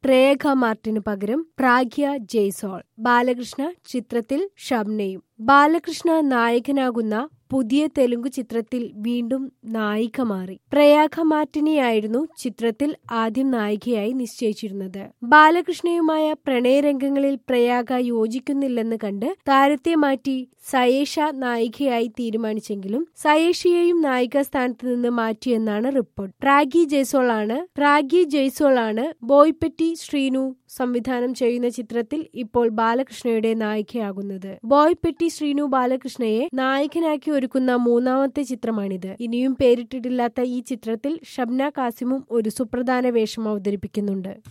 പ്രേഖ മാർട്ടിന് പകരം പ്രാഗ്യ ജയ്സോൾ ബാലകൃഷ്ണ ചിത്രത്തിൽ ഷബ്നയും ബാലകൃഷ്ണ നായകനാകുന്ന പുതിയ തെലുങ്ക് ചിത്രത്തിൽ വീണ്ടും നായിക മാറി പ്രയാഗ മാർട്ടിനെയായിരുന്നു ചിത്രത്തിൽ ആദ്യം നായികയായി നിശ്ചയിച്ചിരുന്നത് ബാലകൃഷ്ണയുമായ പ്രണയരംഗങ്ങളിൽ പ്രയാഗ യോജിക്കുന്നില്ലെന്ന് കണ്ട് താരത്തെ മാറ്റി സയേഷ നായികയായി തീരുമാനിച്ചെങ്കിലും സയേഷയെയും നായിക സ്ഥാനത്ത് നിന്ന് മാറ്റിയെന്നാണ് റിപ്പോർട്ട് പ്രാഗി ജയ്സോൾ ആണ് പ്രാഗി ജയ്സോൾ ആണ് ബോയ്പെറ്റി ശ്രീനു സംവിധാനം ചെയ്യുന്ന ചിത്രത്തിൽ ഇപ്പോൾ ബാലകൃഷ്ണയുടെ നായികയാകുന്നത് ബോയ്പെറ്റി ശ്രീനു ബാലകൃഷ്ണയെ നായകനാക്കി ഒരുക്കുന്ന മൂന്നാമത്തെ ചിത്രമാണിത് ഇനിയും പേരിട്ടിട്ടില്ലാത്ത ഈ ചിത്രത്തിൽ ഷബ്ന കാസിമും ഒരു സുപ്രധാന വേഷം അവതരിപ്പിക്കുന്നുണ്ട്